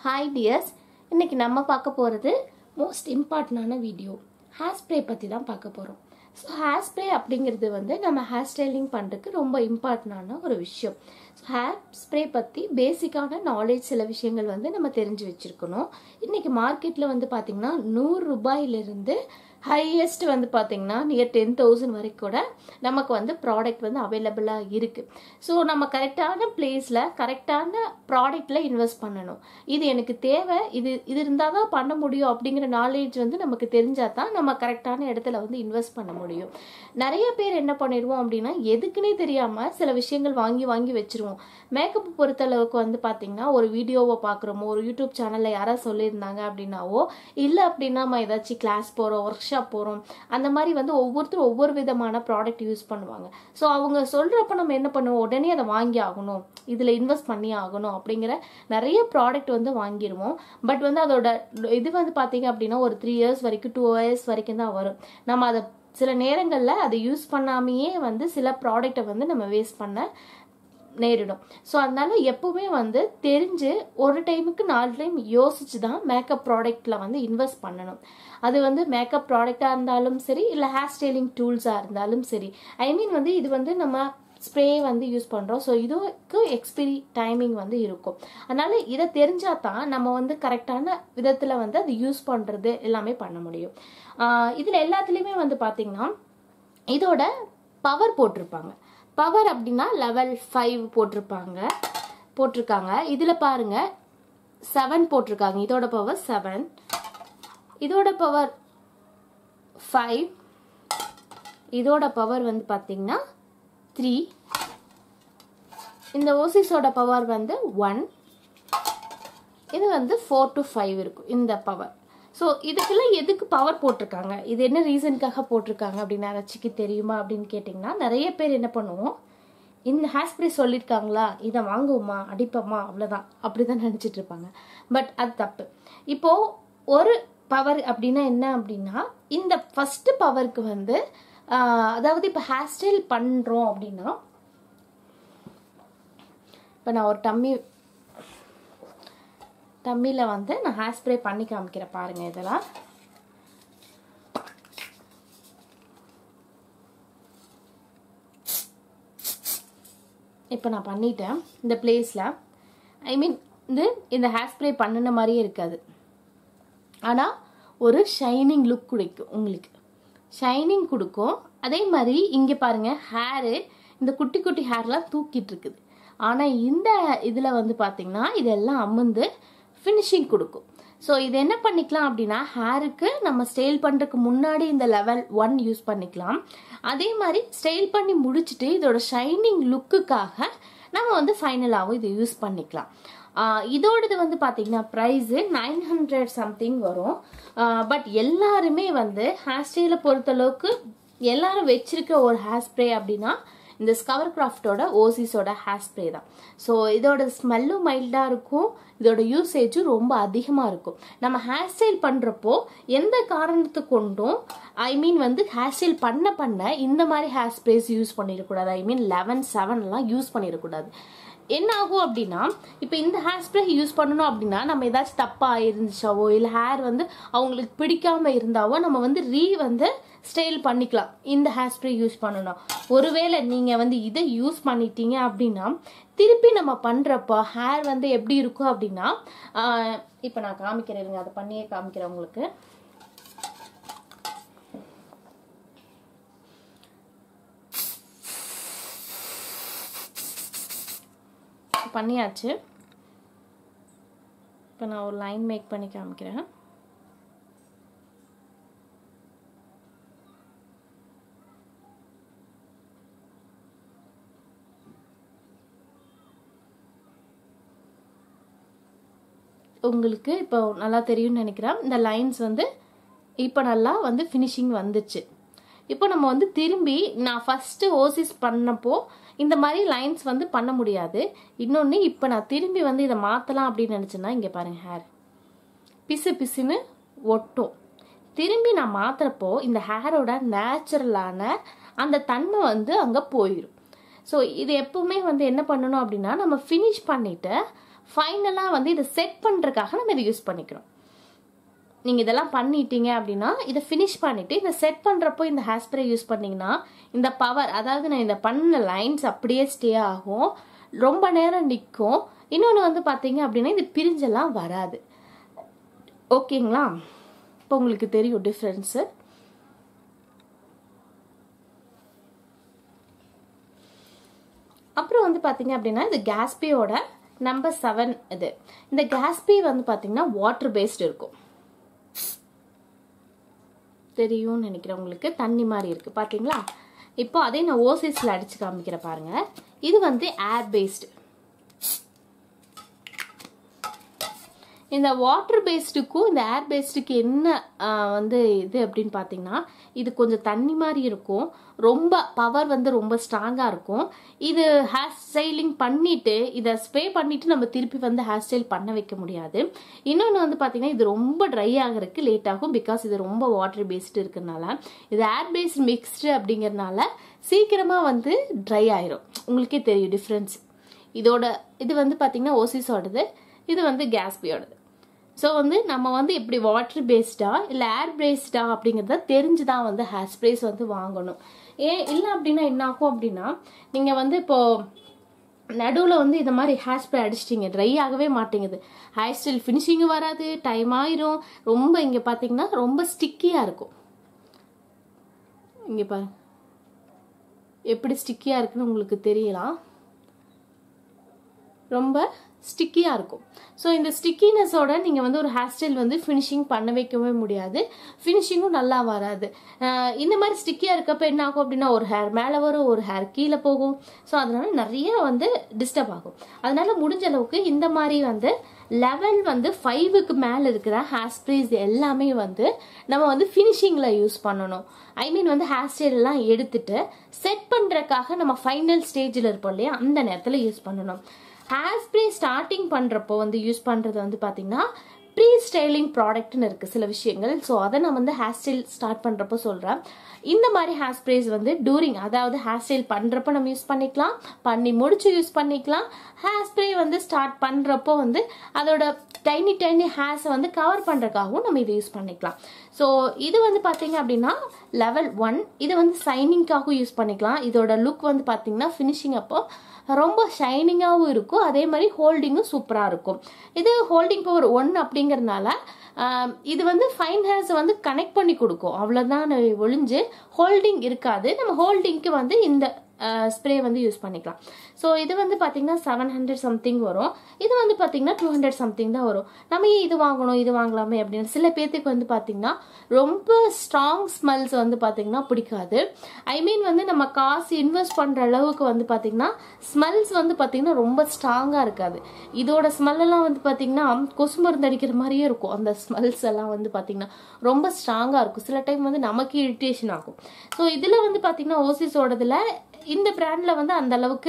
hi tears இன்னைக்கு நம்ம பார்க்க போகிறது மோஸ்ட் இம்பார்ட்டண்டான வீடியோ ஹேர் ஸ்ப்ரே பற்றி தான் பார்க்க போகிறோம் ஸோ ஹேர் ஸ்ப்ரே அப்படிங்கிறது வந்து நம்ம ஹேர் ஸ்டைலிங் பண்ணுறதுக்கு ரொம்ப இம்பார்ட்டண்டான ஒரு விஷயம் ஸோ ஹேர் ஸ்ப்ரே பற்றி பேசிக்கான நாலேஜ் சில விஷயங்கள் வந்து நம்ம தெரிஞ்சு வச்சுருக்கணும் இன்றைக்கி மார்க்கெட்டில் வந்து பார்த்திங்கன்னா நூறு ரூபாயிலிருந்து ஹையஸ்ட் வந்து பார்த்தீங்கன்னா நியர் டென் தௌசண்ட் வரைக்கும் கூட நமக்கு வந்து ப்ராடக்ட் வந்து அவைலபிளாக இருக்குது ஸோ நம்ம கரெக்டான பிளேஸில் கரெக்டான ப்ராடக்டில் இன்வெஸ்ட் பண்ணணும் இது எனக்கு தேவை இது இது இருந்தால் தான் பண்ண முடியும் அப்படிங்கிற நாலேஜ் வந்து நமக்கு தெரிஞ்சால் தான் நம்ம கரெக்டான இடத்துல வந்து இன்வெஸ்ட் பண்ண முடியும் நிறைய பேர் என்ன பண்ணிடுவோம் அப்படின்னா எதுக்குன்னே தெரியாமல் சில விஷயங்கள் வாங்கி வாங்கி வச்சிருவோம் மேக்கப் பொறுத்தளவுக்கு வந்து பார்த்தீங்கன்னா ஒரு வீடியோவை பார்க்குறோமோ ஒரு யூடியூப் சேனலில் யாராவது சொல்லியிருந்தாங்க அப்படின்னாவோ இல்லை அப்படின்னா நம்ம ஏதாச்சும் கிளாஸ் போகிறோம் ஒர்க் ஷாப் போகிறோம் அந்த மாதிரி வந்து ஒவ்வொருத்தரும் ஒவ்வொரு விதமான ப்ராடக்ட் யூஸ் பண்ணுவாங்க ஸோ அவங்க சொல்கிறப்ப நம்ம என்ன பண்ணுவோம் உடனே அதை வாங்கி ஆகணும் இதில் இன்வெஸ்ட் பண்ணி ஆகணும் அப்படிங்கிற நிறைய ப்ராடக்ட் வந்து வாங்கிடுவோம் பட் வந்து அதோட இது வந்து பார்த்தீங்க அப்படின்னா ஒரு த்ரீ இயர்ஸ் வரைக்கும் டூ இயர்ஸ் வரைக்கும் தான் வரும் நம்ம அதை சில நேரங்களில் அதை யூஸ் பண்ணாமையே வந்து சில ப்ராடக்டை வந்து நம்ம வேஸ்ட் பண்ண நேரிடும் ஸோ அதனால எப்பவுமே வந்து தெரிஞ்சு ஒரு டைமுக்கு நாலு டைம் யோசிச்சு தான் மேக்கப் ப்ராடக்டில் வந்து இன்வெஸ்ட் பண்ணணும் அது வந்து மேக்கப் ப்ராடக்டாக இருந்தாலும் சரி இல்லை ஹேர் ஸ்டைலிங் டூல்ஸாக இருந்தாலும் சரி ஐ மீன் வந்து இது வந்து நம்ம ஸ்ப்ரே வந்து யூஸ் பண்ணுறோம் ஸோ இதுக்கு எக்ஸ்பிரி டைமிங் வந்து இருக்கும் அதனால இதை தெரிஞ்சால் தான் நம்ம வந்து கரெக்டான விதத்தில் வந்து அது யூஸ் பண்ணுறது எல்லாமே பண்ண முடியும் இதில் எல்லாத்துலேயுமே வந்து பார்த்திங்கன்னா இதோட பவர் போட்டிருப்பாங்க பவர் அப்படின்னா லெவல் ஃபைவ் போட்டிருப்பாங்க போட்டிருக்காங்க இதில் பாருங்க செவன் போட்டிருக்காங்க இதோட பவர் செவன் இதோட பவர் ஃபைவ் இதோட பவர் வந்து பார்த்தீங்கன்னா த்ரீ இந்த ஓசிஸோட பவர் வந்து ஒன் இது வந்து ஃபோர் டு ஃபைவ் இருக்கும் இந்த பவர் ஸோ இதுக்கெல்லாம் எதுக்கு பவர் போட்டிருக்காங்க இது என்ன ரீசனுக்காக போட்டிருக்காங்க அப்படின்னு யாராச்சுக்கு தெரியுமா அப்படின்னு கேட்டிங்கன்னா நிறைய பேர் என்ன பண்ணுவோம் இந்த ஹேர் ஸ்ப்ரே சொல்லியிருக்காங்களா இதை வாங்குவோமா அடிப்போமா அவ்வளோதான் அப்படி தான் நினச்சிட்டு இருப்பாங்க பட் அது தப்பு இப்போது ஒரு பவர் அப்படின்னா என்ன அப்படின்னா இந்த ஃபஸ்ட்டு பவருக்கு வந்து அதாவது இப்போ ஹேர் ஸ்டைல் பண்ணுறோம் அப்படின்னா இப்போ நான் ஒரு டம்மி டம்மியில் வந்து நான் ஹேர் ஸ்ப்ரே பண்ணி காமிக்கிறேன் பாருங்கள் இதெல்லாம் இப்போ நான் பண்ணிட்டேன் இந்த பிளேஸில் ஐ மீன் இது இந்த ஹேர் ஸ்ப்ரே பண்ணின மாதிரியே இருக்காது ஆனால் ஒரு ஷைனிங் லுக் கொடுக்கும் உங்களுக்கு ஷைனிங் கொடுக்கும் அதே மாதிரி இங்கே பாருங்கள் ஹேரு இந்த குட்டி குட்டி ஹேர்லாம் தூக்கிட்டு இருக்குது ஆனால் இந்த இதில் வந்து பார்த்திங்கன்னா இதெல்லாம் அமர்ந்து ஃபினிஷிங் கொடுக்கும் ஸோ இது என்ன பண்ணிக்கலாம் அப்படின்னா ஹேருக்கு நம்ம ஸ்டைல் பண்ணுறதுக்கு முன்னாடி இந்த லெவல் ஒன் யூஸ் பண்ணிக்கலாம் அதே மாதிரி ஸ்டைல் பண்ணி முடிச்சுட்டு இதோட ஷைனிங் லுக்குக்காக நம்ம வந்து ஃபைனலாகவும் இதை யூஸ் பண்ணிக்கலாம் இதோடது வந்து பார்த்தீங்கன்னா ப்ரைஸு நைன் ஹண்ட்ரட் சம்திங் வரும் பட் எல்லாருமே வந்து ஹேர் ஸ்டைலை பொறுத்தளவுக்கு எல்லாரும் வச்சிருக்க ஒரு ஹேர் ஸ்ப்ரே அப்படின்னா இந்த ஸ்கவர் கிராஃப்டோட ஓசிஸோட ஹேர் ஸ்ப்ரே தான் ஸோ இதோட ஸ்மெல்லும் மைல்டாக இருக்கும் இதோட யூசேஜும் ரொம்ப அதிகமாக இருக்கும் நம்ம ஹேர் ஸ்டைல் பண்ணுறப்போ எந்த காரணத்தை கொண்டும் ஐ மீன் வந்து ஹேர் ஸ்டைல் பண்ண பண்ண இந்த மாதிரி ஹேர் ஸ்ப்ரேஸ் யூஸ் பண்ணிடக்கூடாது ஐ மீன் லெவன் செவன்லாம் யூஸ் பண்ணிடக்கூடாது என்ன ஆகும் அப்படின்னா இப்போ இந்த ஹேர் ஸ்ப்ரே யூஸ் பண்ணணும் அப்படின்னா நம்ம ஏதாச்சும் தப்பாக இருந்துச்சாவோ இல்லை ஹேர் வந்து அவங்களுக்கு பிடிக்காம இருந்தாவோ நம்ம வந்து ரீ வந்து ஸ்டைல் பண்ணிக்கலாம் இந்த ஹேர் ஸ்ப்ரே யூஸ் பண்ணணும் ஒருவேளை நீங்கள் வந்து இதை யூஸ் பண்ணிட்டீங்க அப்படின்னா திருப்பி நம்ம பண்ணுறப்போ ஹேர் வந்து எப்படி இருக்கும் அப்படின்னா இப்போ நான் காமிக்கிறேன் அதை பண்ணியே காமிக்கிறேன் உங்களுக்கு பண்ணியாச்சு இப்போ நான் ஒரு லைன் மேக் பண்ணி காமிக்கிறேன் உங்களுக்கு இப்போ நல்லா தெரியும்னு நினைக்கிறேன் இந்த லைன்ஸ் வந்து இப்போ நல்லா வந்து ஃபினிஷிங் வந்துச்சு இப்போ நம்ம வந்து திரும்பி நான் ஃபஸ்ட்டு ஓசிஸ் பண்ணப்போ இந்த மாதிரி லைன்ஸ் வந்து பண்ண முடியாது இன்னொன்று இப்போ நான் திரும்பி வந்து இதை மாற்றலாம் அப்படின்னு நினச்சேன்னா இங்கே பாருங்கள் ஹேர் பிசு பிசுன்னு ஒட்டும் திரும்பி நான் மாற்றுறப்போ இந்த ஹேரோட நேச்சுரலான அந்த தன்மை வந்து அங்கே போயிடும் ஸோ இது எப்பவுமே வந்து என்ன பண்ணணும் அப்படின்னா நம்ம ஃபினிஷ் பண்ணிவிட்டு ஃபைனலாக வந்து இதை செட் பண்ணுறதுக்காக நம்ம இதை யூஸ் பண்ணிக்கிறோம் நீங்கள் இதெல்லாம் பண்ணிட்டீங்க அப்படின்னா இதை ஃபினிஷ் பண்ணிவிட்டு இதை செட் பண்ணுறப்போ இந்த ஹேர் ஸ்ப்ரே யூஸ் பண்ணிங்கன்னா இந்த பவர் அதாவது நான் இந்த பண்ண லைன்ஸ் அப்படியே ஸ்டே ஆகும் ரொம்ப நேரம் நிற்கும் இன்னொன்று வந்து பார்த்தீங்க அப்படின்னா இது பிரிஞ்செல்லாம் வராது ஓகேங்களா இப்போ உங்களுக்கு தெரியும் டிஃப்ரென்ஸு அப்புறம் வந்து பார்த்தீங்க அப்படின்னா இது கேஸ்பியோட நம்பர் செவன் இது இந்த கேஸ்பி வந்து பார்த்தீங்கன்னா வாட்டர் பேஸ்ட் இருக்கும் தெரியும்னு நினைக்கிறேன் உங்களுக்கு தண்ணி மாதிரி இருக்கு பார்த்தீங்களா இப்போ அதே நான் ஓசிஸில் அடிச்சு காமிக்கிறேன் பாருங்க இது வந்து ஏர் பேஸ்டு இந்த வாட்டர் பேஸ்டுக்கும் இந்த ஏர் பேஸ்டுக்கு என்ன வந்து இது அப்படின்னு பார்த்தீங்கன்னா இது கொஞ்சம் தண்ணி மாதிரி இருக்கும் ரொம்ப பவர் வந்து ரொம்ப ஸ்ட்ராங்காக இருக்கும் இது ஹேர் ஸ்டைலிங் பண்ணிட்டு இதை ஸ்ப்ரே பண்ணிட்டு நம்ம திருப்பி வந்து ஹேர் ஸ்டைல் பண்ண வைக்க முடியாது இன்னொன்று வந்து பார்த்தீங்கன்னா இது ரொம்ப ட்ரை ஆகிறதுக்கு லேட் ஆகும் பிகாஸ் இது ரொம்ப வாட்டர் பேஸ்டு இருக்கிறதுனால இது ஏர் பேஸ்ட் மிக்ஸ்டு அப்படிங்கிறதுனால சீக்கிரமாக வந்து ட்ரை ஆயிரும் உங்களுக்கே தெரியும் டிஃப்ரென்ஸ் இதோட இது வந்து பார்த்தீங்கன்னா ஓசிஸோடது இது வந்து கேஸ்பியோடது ஸோ வந்து நம்ம வந்து இப்படி வாட்டர் பேஸ்டா இல்லை ஏர் பேஸ்டா அப்படிங்கிறத தெரிஞ்சு தான் வந்து ஹேர் ஸ்ப்ரேஸ் வந்து வாங்கணும் ஏன் இல்லை அப்படின்னா என்ன ஆகும் அப்படின்னா நீங்கள் வந்து இப்போ நடுவில் வந்து இந்த மாதிரி ஹேர் ஸ்ப்ரே அடிச்சிட்டிங்க ட்ரை ஆகவே மாட்டேங்குது ஹேர் ஸ்டைல் ஃபினிஷிங்கும் வராது டைம் ஆயிரும் ரொம்ப இங்கே பார்த்தீங்கன்னா ரொம்ப ஸ்டிக்கியாக இருக்கும் இங்கே பாருங்க எப்படி ஸ்டிக்கியாக இருக்குன்னு உங்களுக்கு தெரியலாம் ரொம்ப ஸ்டிக்கியாக இருக்கும் ஸோ இந்த ஸ்டிக்கினஸோட நீங்கள் வந்து ஒரு ஹேர் ஸ்டைல் வந்து ஃபினிஷிங் பண்ண வைக்கவே முடியாது ஃபினிஷிங்கும் நல்லா வராது இந்த மாதிரி ஸ்டிக்கியாக இருக்கப்ப என்ன ஆகும் அப்படின்னா ஒரு ஹேர் மேலே வரும் ஒரு ஹேர் கீழே போகும் ஸோ அதனால நிறைய வந்து டிஸ்டர்ப் ஆகும் அதனால முடிஞ்ச அளவுக்கு இந்த மாதிரி வந்து லெவல் வந்து ஃபைவுக்கு மேலே இருக்கிற ஹேர் ஸ்ப்ரேஸ் எல்லாமே வந்து நம்ம வந்து ஃபினிஷிங்கில் யூஸ் பண்ணணும் ஐ மீன் வந்து ஹேர் ஸ்டைல் எல்லாம் எடுத்துட்டு செட் பண்ணுறதுக்காக நம்ம ஃபைனல் ஸ்டேஜில் இருப்போம் இல்லையா அந்த நேரத்தில் யூஸ் பண்ணணும் ஹேர் ஸ்ப்ரே ஸ்டார்டிங் பண்ணுறப்போ வந்து யூஸ் பண்ணுறது வந்து பார்த்தீங்கன்னா ப்ரீ ஸ்டைலிங் ப்ராடக்ட்னு இருக்குது சில விஷயங்கள் ஸோ அதை நான் வந்து ஹேர் ஸ்டைல் ஸ்டார்ட் பண்ணுறப்போ சொல்கிறேன் இந்த மாதிரி ஹேர் ஸ்ப்ரேஸ் வந்து டூரிங் அதாவது ஹேர் ஸ்டைல் பண்ணுறப்போ நம்ம யூஸ் பண்ணிக்கலாம் பண்ணி முடிச்சு யூஸ் பண்ணிக்கலாம் ஹேர் ஸ்ப்ரே வந்து ஸ்டார்ட் பண்ணுறப்போ வந்து அதோட டைனி டைனி ஹேர்ஸை வந்து கவர் பண்ணுறதுக்காகவும் நம்ம இதை யூஸ் பண்ணிக்கலாம் ஸோ இது வந்து பார்த்தீங்க அப்படின்னா லெவல் ஒன் இது வந்து சைனிங்காகவும் யூஸ் பண்ணிக்கலாம் இதோட லுக் வந்து பார்த்தீங்கன்னா ஃபினிஷிங் அப்போ ரொம்ப ஷைனிங்காகவும் இருக்கும் அதே மாதிரி ஹோல்டிங்கும் சூப்பராக இருக்கும் இது ஹோல்டிங் பவர் ஒன் அப்படிங்கிறதுனால இது வந்து ஃபைன் ஹேர்ஸை வந்து கனெக்ட் பண்ணி கொடுக்கும் அவ்வளோதான் ஒழிஞ்சு ஹோல்டிங் இருக்காது நம்ம ஹோல்டிங்க்கு வந்து இந்த ஸ்ப்ரே வந்து யூஸ் பண்ணிக்கலாம் ஸோ இது வந்து பார்த்தீங்கன்னா செவன் ஹண்ட்ரட் சம்திங் வரும் இது வந்து பார்த்தீங்கன்னா டூ ஹண்ட்ரட் சம்திங் தான் வரும் நம்ம ஏன் இது வாங்கணும் இது வாங்கலாமே அப்படின்னு சில பேர்த்துக்கு வந்து பார்த்தீங்கன்னா ரொம்ப ஸ்ட்ராங் ஸ்மெல்ஸ் வந்து பார்த்தீங்கன்னா பிடிக்காது ஐ மீன் வந்து நம்ம காசு இன்வெஸ்ட் பண்ணுற அளவுக்கு வந்து பார்த்தீங்கன்னா ஸ்மெல்ஸ் வந்து பார்த்தீங்கன்னா ரொம்ப ஸ்ட்ராங்காக இருக்காது இதோட ஸ்மெல்லாம் வந்து பார்த்தீங்கன்னா கொசு மருந்து அடிக்கிற மாதிரியே இருக்கும் அந்த ஸ்மெல்ஸ் எல்லாம் வந்து பார்த்தீங்கன்னா ரொம்ப ஸ்ட்ராங்காக இருக்கும் சில டைம் வந்து நமக்கு இரிட்டேஷன் ஆகும் ஸோ இதில் வந்து பார்த்தீங்கன்னா ஓசிஸோடதுல இந்த பிராண்டில் வந்து அந்த அளவுக்கு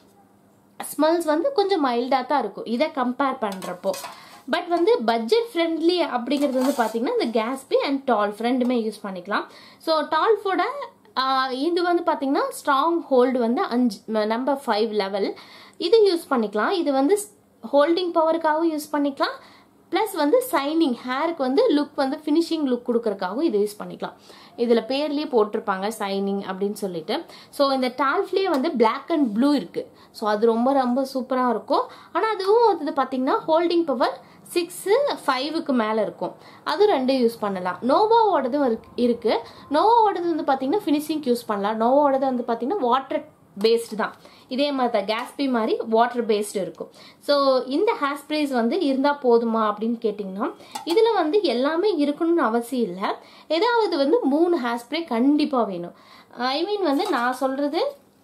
ஸ்மெல்ஸ் வந்து கொஞ்சம் மைல்டாக தான் இருக்கும் இதை கம்பேர் பண்ணுறப்போ பட் வந்து பட்ஜெட் ஃப்ரெண்ட்லி அப்படிங்கிறது வந்து பார்த்தீங்கன்னா இந்த கேஸ்பி அண்ட் டால்ஃப் ரெண்டுமே யூஸ் பண்ணிக்கலாம் ஸோ டால்ஃபோட இது வந்து பார்த்தீங்கன்னா ஸ்ட்ராங் ஹோல்டு வந்து அஞ்சு நம்பர் ஃபைவ் லெவல் இது யூஸ் பண்ணிக்கலாம் இது வந்து ஹோல்டிங் பவருக்காகவும் யூஸ் பண்ணிக்கலாம் ப்ளஸ் வந்து சைனிங் ஹேருக்கு வந்து லுக் வந்து ஃபினிஷிங் லுக் கொடுக்கறக்காகவும் இது யூஸ் பண்ணிக்கலாம் இதில் பேர்லேயே போட்டிருப்பாங்க சைனிங் அப்படின்னு சொல்லிட்டு ஸோ இந்த டால்ஃப்லேயே வந்து பிளாக் அண்ட் ப்ளூ இருக்குது ஸோ அது ரொம்ப ரொம்ப சூப்பராக இருக்கும் ஆனால் அதுவும் அது பார்த்தீங்கன்னா ஹோல்டிங் பவர் சிக்ஸு ஃபைவுக்கு மேலே இருக்கும் அது ரெண்டும் யூஸ் பண்ணலாம் நோவாவோடதும் இருக்குது நோவாவோடது வந்து பார்த்தீங்கன்னா ஃபினிஷிங் யூஸ் பண்ணலாம் நோவாவோடது வந்து பார்த்தீங்கன்னா வாட்டர் பேஸ்டு தான் இதே மாதிரி தான் கேஸ்பி மாதிரி வாட்டர் பேஸ்டு இருக்கும் ஸோ இந்த ஹேர் ஸ்ப்ரேஸ் வந்து இருந்தால் போதுமா அப்படின்னு கேட்டிங்கன்னா இதில் வந்து எல்லாமே இருக்கணும்னு அவசியம் இல்லை ஏதாவது வந்து மூணு ஹேர் ஸ்ப்ரே கண்டிப்பாக வேணும் ஐ மீன் வந்து நான் சொல்கிறது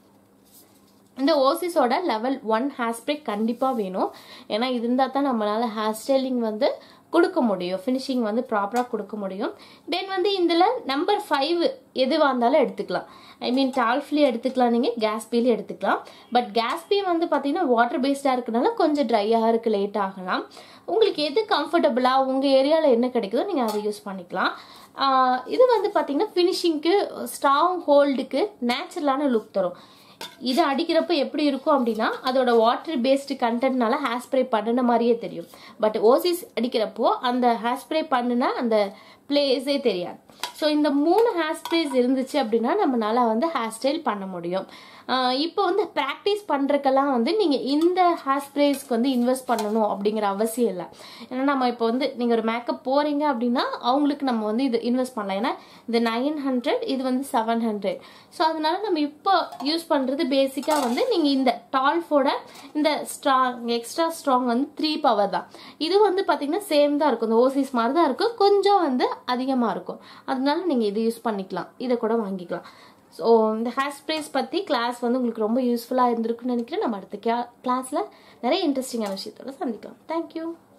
இந்த ஓசிஸோட லெவல் ஒன் ஹேர் ஸ்ப்ரே கண்டிப்பாக வேணும் ஏன்னா இது இருந்தால் தான் நம்மளால் ஹேர் ஸ்டைலிங் வந்து கொடுக்க முடியும் ஃபினிஷிங் வந்து ப்ராப்பராக கொடுக்க முடியும் தென் வந்து இதில் நம்பர் ஃபைவ் எதுவாக இருந்தாலும் எடுத்துக்கலாம் ஐ மீன் டால்ஃப்லேயே எடுத்துக்கலாம் நீங்கள் கேஸ்பிலையும் எடுத்துக்கலாம் பட் கேஸ்பி வந்து பார்த்தீங்கன்னா வாட்டர் பேஸ்டாக இருக்கனால கொஞ்சம் ட்ரையாக இருக்குது லேட் ஆகலாம் உங்களுக்கு எது கம்ஃபர்டபுளாக உங்கள் ஏரியாவில் என்ன கிடைக்குதோ நீங்கள் அதை யூஸ் பண்ணிக்கலாம் இது வந்து பார்த்தீங்கன்னா ஃபினிஷிங்க்கு ஸ்ட்ராங் ஹோல்டுக்கு நேச்சுரலான லுக் தரும் இது அடிக்கிறப்ப எப்படி இருக்கும் அப்படின்னா அதோட வாட்டர் பேஸ்டு கண்டென்ட்னால ஹேர் ஸ்ப்ரே பண்ணின மாதிரியே தெரியும் பட் ஓசிஸ் அடிக்கிறப்போ அந்த ஹேர் ஸ்ப்ரே பண்ணின அந்த பிளேஸே தெரியாது ஸோ இந்த மூணு ஹேர் ஸ்ப்ரேஸ் இருந்துச்சு அப்படின்னா நம்மளால வந்து ஹேர் ஸ்டைல் பண்ண முடியும் ஆஹ் இப்போ வந்து ப்ராக்டிஸ் பண்ணுறக்கெல்லாம் வந்து நீங்கள் இந்த ஹேர் ஸ்ப்ரேஸ்க்கு வந்து இன்வெஸ்ட் பண்ணணும் அப்படிங்கிற அவசியம் இல்லை ஏன்னா நம்ம இப்போ வந்து நீங்கள் ஒரு மேக்கப் போகிறீங்க அப்படின்னா அவங்களுக்கு நம்ம வந்து இது இன்வெஸ்ட் பண்ணலாம் ஏன்னா இது நைன் ஹண்ட்ரட் இது வந்து செவன் ஹண்ட்ரட் ஸோ அதனால நம்ம இப்போ யூஸ் பண்ணுறது பேசிக்காக வந்து நீங்கள் இந்த டால்ஃபோட இந்த ஸ்ட்ராங் எக்ஸ்ட்ரா ஸ்ட்ராங் வந்து த்ரீ பவர் தான் இது வந்து பார்த்தீங்கன்னா சேம் தான் இருக்கும் இந்த ஓசிஸ் மாதிரி தான் இருக்கும் கொஞ்சம் வந்து அதிகமாக இருக்கும் அதனால நீங்கள் இது யூஸ் பண்ணிக்கலாம் இதை கூட வாங்கிக்கலாம் ஸோ இந்த ஹேர் ஸ்ப்ரேஸ் பற்றி கிளாஸ் வந்து உங்களுக்கு ரொம்ப யூஸ்ஃபுல்லாக இருந்திருக்குன்னு நினைக்கிறேன் நம்ம அடுத்த கிளாஸில் நிறைய இன்ட்ரெஸ்டிங்கான விஷயத்தோட சந்திக்கலாம் தேங்க்யூ